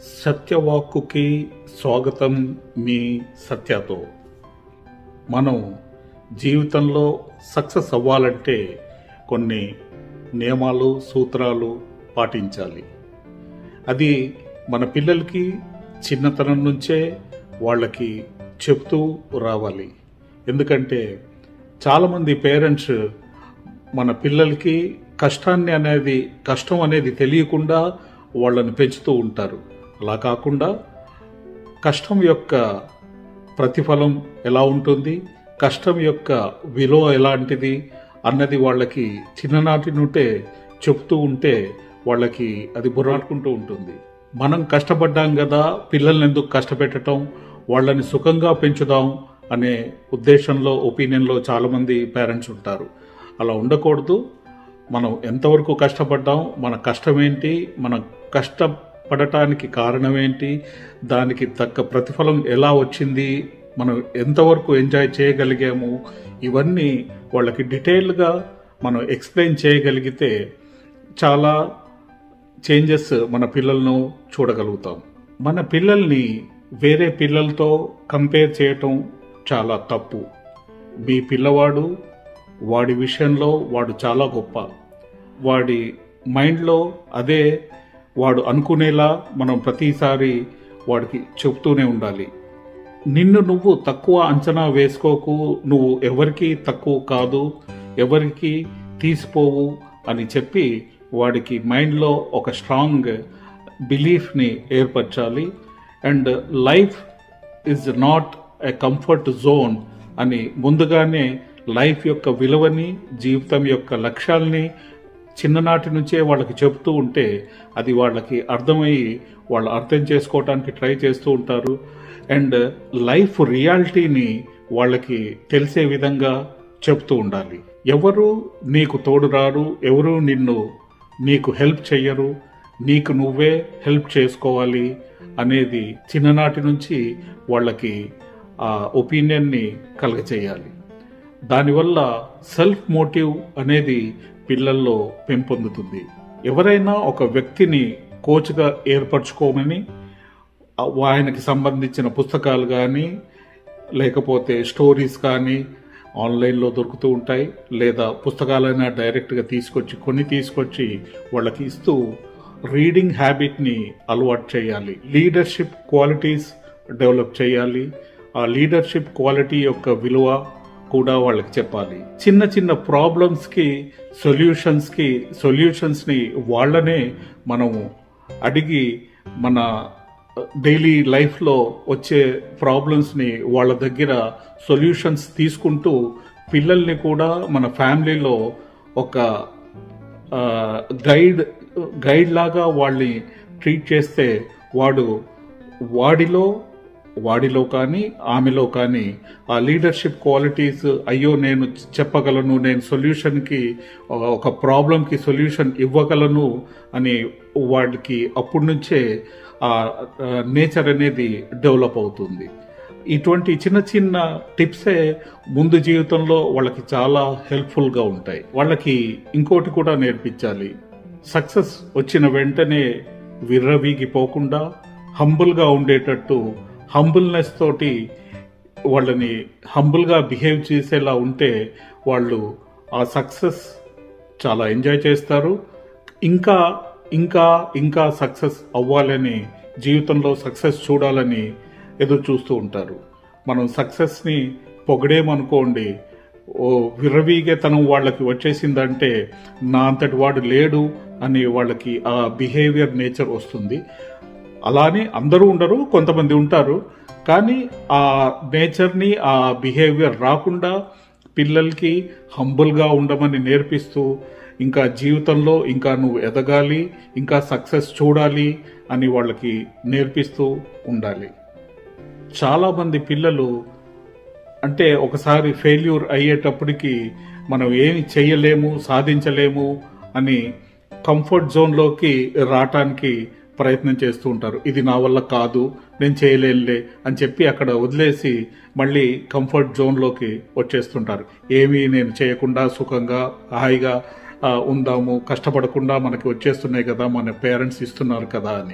సత్యవాక్కుకి స్వాగతం మీ సత్యతో మనం జీవితంలో సక్సెస్ అవ్వాలంటే కొన్ని నియమాలు సూత్రాలు పాటించాలి అది మన పిల్లలకి చిన్నతనం నుంచే వాళ్ళకి చెప్తూ రావాలి ఎందుకంటే చాలామంది పేరెంట్స్ మన పిల్లలకి కష్టాన్ని అనేది కష్టం అనేది తెలియకుండా వాళ్ళని పెంచుతూ ఉంటారు అలా కాకుండా కష్టం యొక్క ప్రతిఫలం ఎలా ఉంటుంది కష్టం యొక్క విలువ ఎలాంటిది అన్నది వాళ్ళకి చిన్ననాటి నుండే చెప్తూ ఉంటే వాళ్ళకి అది బుర్రాడుకుంటూ ఉంటుంది మనం కష్టపడ్డాం కదా పిల్లల్ని ఎందుకు కష్టపెట్టడం వాళ్ళని సుఖంగా పెంచుదాం అనే ఉద్దేశంలో ఒపీనియన్లో చాలామంది పేరెంట్స్ ఉంటారు అలా ఉండకూడదు మనం ఎంతవరకు కష్టపడ్డాం మన కష్టం ఏంటి మన కష్టపడటానికి కారణం ఏంటి దానికి తగ్గ ప్రతిఫలం ఎలా వచ్చింది మనం ఎంతవరకు ఎంజాయ్ చేయగలిగాము ఇవన్నీ వాళ్ళకి డీటెయిల్గా మనం ఎక్స్ప్లెయిన్ చేయగలిగితే చాలా చేంజెస్ మన పిల్లలను చూడగలుగుతాం మన పిల్లల్ని వేరే పిల్లలతో కంపేర్ చేయటం చాలా తప్పు మీ పిల్లవాడు వాడి విషయంలో వాడు చాలా గొప్ప వాడి మైండ్లో అదే వాడు అనుకునేలా మనం ప్రతిసారి వాడికి చెప్తూనే ఉండాలి నిన్ను నువ్వు తక్కువ అంచనా వేసుకోకు నువ్వు ఎవరికి తక్కువ కాదు ఎవరికి తీసిపోవు అని చెప్పి వాడికి మైండ్లో ఒక స్ట్రాంగ్ బిలీఫ్ని ఏర్పరచాలి and life is not a comfort zone అని ముందుగానే లైఫ్ యొక్క విలువని జీవితం యొక్క లక్ష్యాల్ని చిన్ననాటి నుంచే వాళ్ళకి చెప్తూ ఉంటే అది వాళ్ళకి అర్థమయ్యి వాళ్ళు అర్థం చేసుకోవటానికి ట్రై చేస్తూ ఉంటారు అండ్ లైఫ్ రియాలిటీని వాళ్ళకి తెలిసే విధంగా చెప్తూ ఉండాలి ఎవరు నీకు తోడు రారు ఎవరు నిన్ను నీకు హెల్ప్ చెయ్యరు నీకు నువ్వే హెల్ప్ చేసుకోవాలి అనేది చిన్ననాటి నుంచి వాళ్ళకి ఆ ఒపీనియన్ని కలగచేయాలి దానివల్ల సెల్ఫ్ మోటివ్ అనేది పిల్లల్లో పెంపొందుతుంది ఎవరైనా ఒక వ్యక్తిని కోచ్గా ఏర్పరచుకోమని ఆయనకి సంబంధించిన పుస్తకాలు కానీ లేకపోతే స్టోరీస్ కానీ ఆన్లైన్లో దొరుకుతూ ఉంటాయి లేదా పుస్తకాలైనా డైరెక్ట్గా తీసుకొచ్చి కొన్ని తీసుకొచ్చి వాళ్ళకి ఇస్తూ రీడింగ్ హ్యాబిట్ని అలవాటు చేయాలి లీడర్షిప్ క్వాలిటీస్ డెవలప్ చేయాలి ఆ లీడర్షిప్ క్వాలిటీ యొక్క విలువ కూడా వాళ్ళకి చెప్పాలి చిన్న చిన్న ప్రాబ్లమ్స్కి సొల్యూషన్స్కి సొల్యూషన్స్ని వాళ్ళనే మనము అడిగి మన డైలీ లైఫ్లో వచ్చే ప్రాబ్లమ్స్ని వాళ్ళ దగ్గర సొల్యూషన్స్ తీసుకుంటూ పిల్లల్ని కూడా మన ఫ్యామిలీలో ఒక గైడ్ గైడ్ లాగా వాళ్ళని ట్రీట్ చేస్తే వాడు వాడిలో వాడిలో కానీ ఆమెలో కానీ ఆ లీడర్షిప్ క్వాలిటీస్ అయ్యో నేను చెప్పగలను నేను సొల్యూషన్కి ఒక ప్రాబ్లంకి సొల్యూషన్ ఇవ్వగలను అని వాడికి అప్పటి నుంచే ఆ నేచర్ అనేది డెవలప్ అవుతుంది ఇటువంటి చిన్న చిన్న టిప్సే ముందు జీవితంలో వాళ్ళకి చాలా హెల్ప్ఫుల్గా ఉంటాయి వాళ్ళకి ఇంకోటి కూడా నేర్పించాలి సక్సెస్ వచ్చిన వెంటనే విర్రవీగిపోకుండా హంబుల్గా ఉండేటట్టు హంబుల్నెస్ తోటి వాళ్ళని హంబుల్గా బిహేవ్ చేసేలా ఉంటే వాళ్ళు ఆ సక్సెస్ చాలా ఎంజాయ్ చేస్తారు ఇంకా ఇంకా ఇంకా సక్సెస్ అవ్వాలని జీవితంలో సక్సెస్ చూడాలని ఎదురు చూస్తూ ఉంటారు మనం సక్సెస్ని పొగడేమనుకోండి ఓ విరవీగేతనం వాళ్ళకి వచ్చేసిందంటే నా అంతటి వాడు లేడు అని వాళ్ళకి ఆ బిహేవియర్ నేచర్ వస్తుంది అలానే అందరూ ఉండరు కొంతమంది ఉంటారు కానీ ఆ నేచర్ని ఆ బిహేవియర్ రాకుండా పిల్లలకి హంబుల్గా ఉండమని నేర్పిస్తూ ఇంకా జీవితంలో ఇంకా నువ్వు ఎదగాలి ఇంకా సక్సెస్ చూడాలి అని వాళ్ళకి నేర్పిస్తూ ఉండాలి చాలామంది పిల్లలు అంటే ఒకసారి ఫెయిల్యూర్ అయ్యేటప్పటికి మనం ఏమి చేయలేము సాధించలేము అని కంఫర్ట్ జోన్లోకి రావటానికి ప్రయత్నం చేస్తూ ఉంటారు ఇది నా వల్ల కాదు నేను చేయలేనులే అని చెప్పి అక్కడ వదిలేసి మళ్ళీ కంఫర్ట్ జోన్లోకి వచ్చేస్తుంటారు ఏమీ నేను చేయకుండా సుఖంగా హాయిగా ఆ, ఉందాము కష్టపడకుండా మనకి వచ్చేస్తున్నాయి కదా మన పేరెంట్స్ ఇస్తున్నారు కదా అని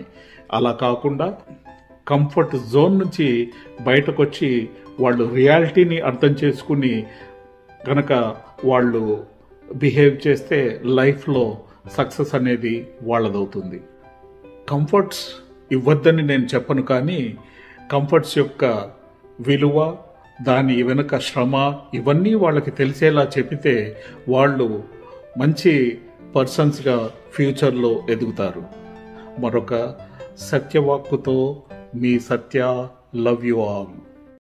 అలా కాకుండా కంఫర్ట్ జోన్ నుంచి బయటకు వచ్చి వాళ్ళు రియాలిటీని అర్థం చేసుకుని కనుక వాళ్ళు బిహేవ్ చేస్తే లైఫ్లో సక్సెస్ అనేది వాళ్ళదవుతుంది కంఫర్ట్స్ ఇవ్వద్దని నేను చెప్పను కానీ కంఫర్ట్స్ యొక్క విలువ దాని వెనుక శ్రమ ఇవన్నీ వాళ్ళకి తెలిసేలా చెప్పితే వాళ్ళు మంచి పర్సన్స్గా ఫ్యూచర్లో ఎదుగుతారు మరొక సత్యవాక్కుతో మీ సత్య లవ్ యు ఆల్